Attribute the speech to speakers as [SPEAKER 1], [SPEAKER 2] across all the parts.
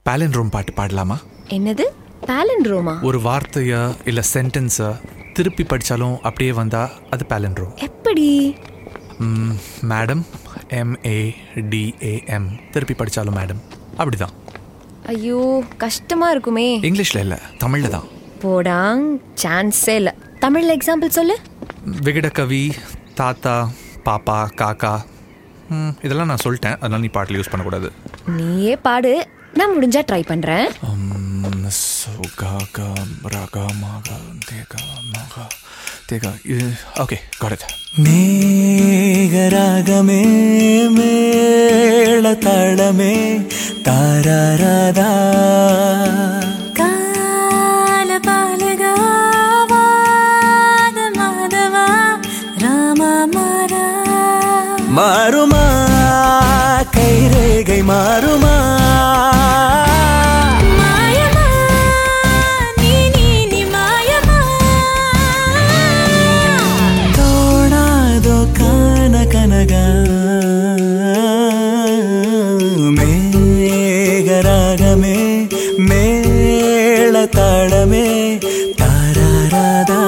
[SPEAKER 1] Palindrome பாட்டு பாடலாமா
[SPEAKER 2] என்னது பேலண்ட்ரோமா
[SPEAKER 1] ஒரு வார்த்தைய இல்லை சென்டென்ஸை திருப்பி படித்தாலும் அப்படியே வந்தால் அது பேலண்ட்ரோம்
[SPEAKER 2] எப்படி
[SPEAKER 1] மேடம் எம்ஏடிஏஎம் திருப்பி படித்தாலும் மேடம் அப்படிதான்
[SPEAKER 2] ஐயோ கஷ்டமா இருக்குமே
[SPEAKER 1] இங்கிலீஷில் இல்லை தமிழில் தான்
[SPEAKER 2] போடாங் சான்ஸே இல்லை தமிழ்ல எக்ஸாம்பிள் சொல்லு
[SPEAKER 1] விகடகவி தாத்தா பாப்பா காக்கா ம், இதெல்லாம் நான் சொல்லிட்டேன் அதனால நீ பாட்டில் யூஸ் பண்ணக்கூடாது
[SPEAKER 2] நீயே பாடு நான் முடிஞ்சா ட்ரை பண்றேன்
[SPEAKER 1] Um, so gaga, raga, maga, tega, maga, tega. Okay, got it.
[SPEAKER 3] மேகராகமே மேள தாளமே தாராராதா மாறுமா கைரேகை மாறுமா தோணாதோ கான கனக மேகராகமே மேள தாளமே தாராராதா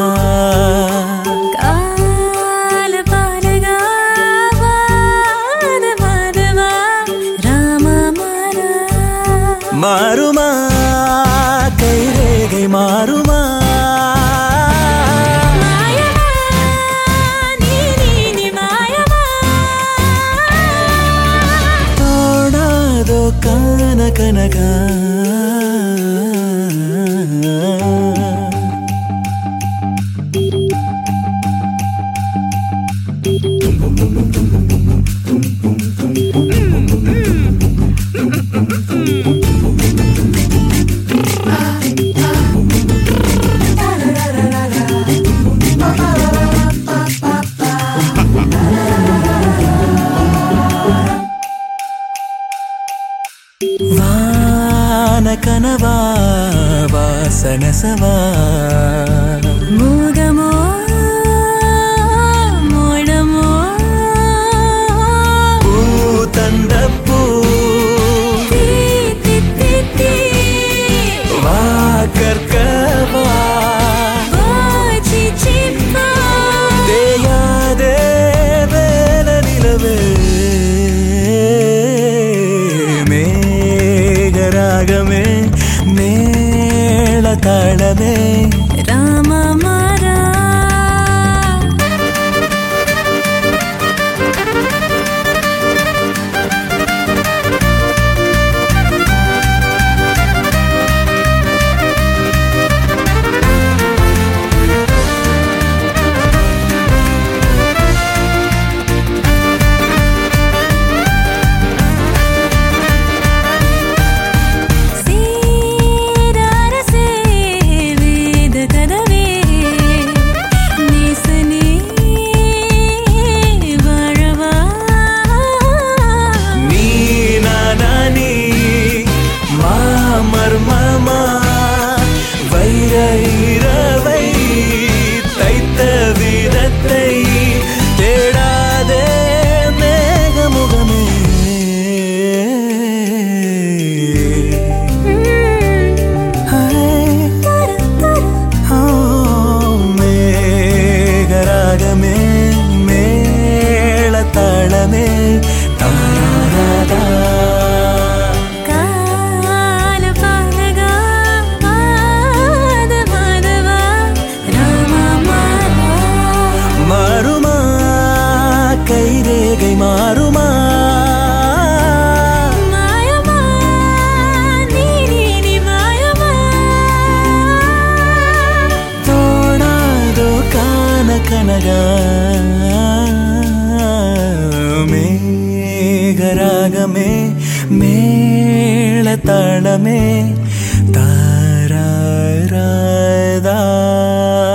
[SPEAKER 3] மாறுமா கைரேகை மாறுமா தோணாதோ கான கனக வான கனவா வாசனசவா
[SPEAKER 4] மோகமோ மோடமோ
[SPEAKER 3] பூ தந்த பூ
[SPEAKER 4] தீ தீ தீ தீ
[SPEAKER 3] வா கற்கவா
[SPEAKER 4] போச்சி சிப்பா
[SPEAKER 3] தேயாதே வேல நிலவே மேகராகமே மேள தாளமே
[SPEAKER 4] ராமா மாரா சீராரசே வேத கதவே நேசனே வாழவா
[SPEAKER 3] நீ நானி மாமர் மாமா வைர இரவை தைத்த வீரத்தை தேடாதே மேகமுகமே ஹாய் மேகராகமே மேள தாளமே தாராதா
[SPEAKER 4] கால பாலகா மாத மாதவா ராமா மாரா
[SPEAKER 3] மாறுமா கைரேகை மாறுமா
[SPEAKER 4] மாயமா நீ நீ நீ மாயமா
[SPEAKER 3] தோணாதோ கான கனக மேகராகமே மேள தாளமே தாராராதா